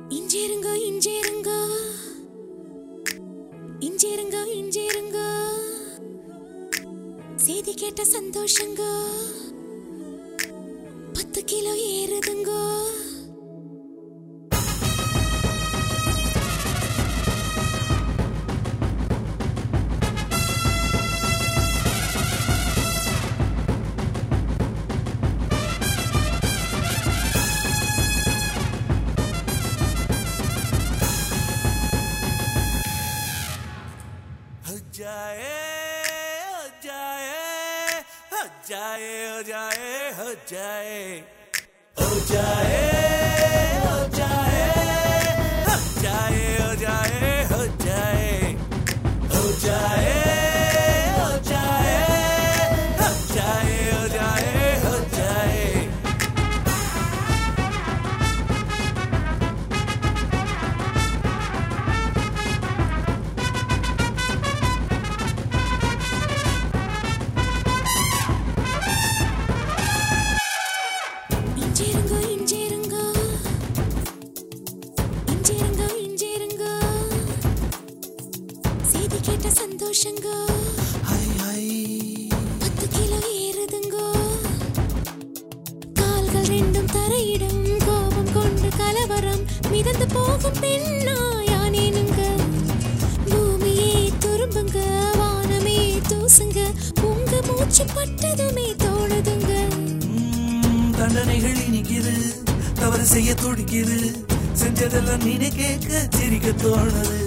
இஞ்சேருங்க இஞ்சேருங்க இஞ்சேருங்க இஞ்சேருங்க செய்தி கேட்ட சந்தோஷங்க பத்து கிலோ ஏறுதுங்க हो जाए हो जाए हो जाए हो जाए हो जाए हो जाए हो जाए हो जाए हो जाए हो जाए हो जाए हो जाए हो जाए हो जाए हो जाए இஞ்சேருங்க இஞ்சேருங்க இஞ்சேருங்க இஞ்சேருங்க செய்தி கேட்ட சந்தோஷங்க हाय हाय பத்து கிலோ ஏறுதுங்க கால்கள் ரெண்டும் தரையிடும் கோபம் கொண்டு கலவரம் மிதந்து போகும் பெண்ணா யானேனுங்க பூமியே துரும்புங்க வானமே தூசுங்க உங்க மூச்சு பட்டதுமே தோணுதுங்க ம், தண்டனைகள் இனிக்குது தவறு செய்ய துடிக்குது செஞ்சதெல்லாம் நீனே கேட்க சிரிக்க தோணுது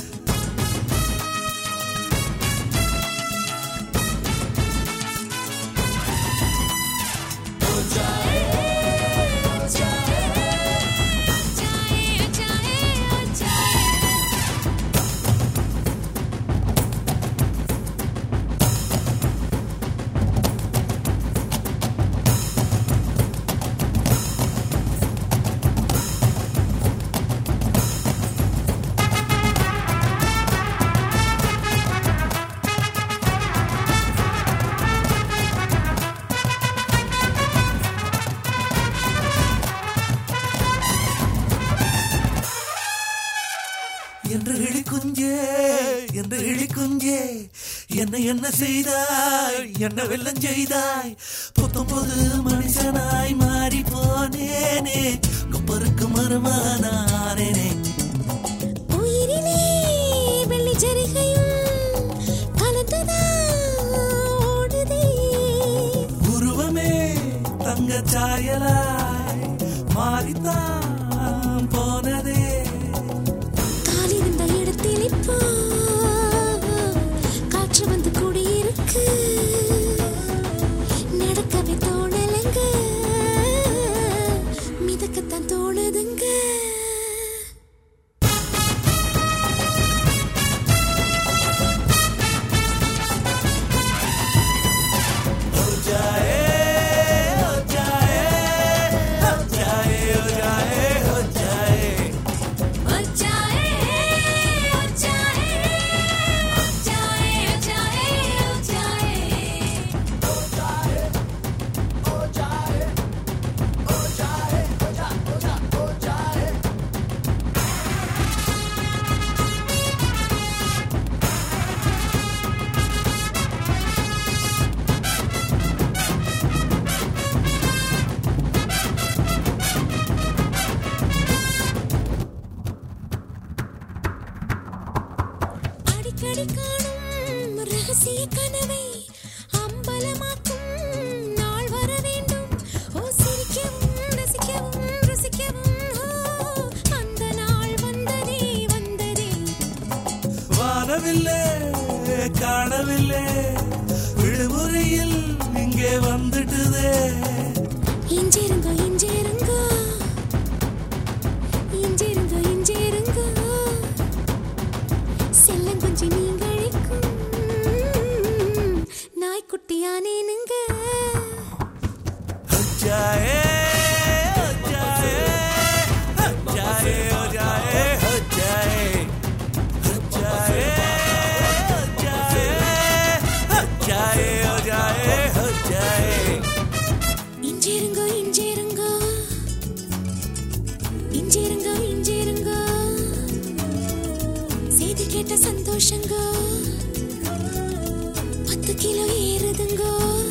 என்று இழி குஞ்சே என்று இழி குஞ்சே என்ன என்ன செய்தாய் என்ன வெள்ளம் செய்தாய் புத்தம் புது மனுஷனாய் மாறி போனேனே கொப்பருக்கு மருமானானேனே உயிரிலே வெள்ளி ஜரிகையும் கலந்துதான் ஓடுதே உருவமே தங்க சாயலாய் மாறித்தான் போனதே காலிருந்த இடத்தில் இப்போ காற்று வந்து கூடியிருக்கு நடக்கவே தோணலைங்க மிதக்கத்தான் தோணுதுங்க हो जाए हो जाए हो जाए हो जाए हो जाए அடிக்கடி காணும் ரகசிய கனவை அம்பலமாக்கும் நாள் வர வேண்டும் ஓ சிரிக்கவும் ரசிக்கவும் ருசிக்கவும் ஓ அந்த நாள் வந்ததே வந்ததே வானவில்லை காணவில்லை விடுமுறையில் இங்கே வந்துட்டுதே இஞ்சிருங்க இஞ்சிருங்க இஞ்சிருங்க இஞ்சிருங்க செல்லங்குஞ்சி நீங்கழிக்கும் நாய்க்குட்டியானேனுங்க हो जाए हो जाए हो जाए हो जाए हो जाए हो जाए हो जाए हो जाए हो जाए हो जाए இஞ்சிருங்க இஞ்சிருங்க இஞ்சிருங்க இஞ்சிருங்க தொட்ட சந்தோஷங்க பத்து கிலோ ஏறுதுங்க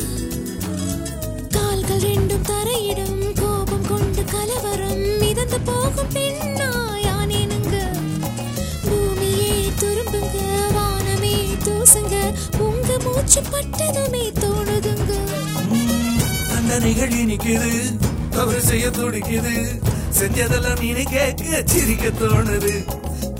கால்கள் ரெண்டும் தரையிடும் கோபம் கொண்டு கலவரம் மிதந்து போகும் பெண்ணா யானேனுங்க பூமியே துரும்புங்க வானமே தூசுங்க உங்க மூச்சு பட்டதுமே தோணுதுங்க தண்டனைகள் இனிக்குது தவறு செய்ய துடிக்குது செஞ்சதெல்லாம் நீனு கேட்க சிரிக்க தோணுது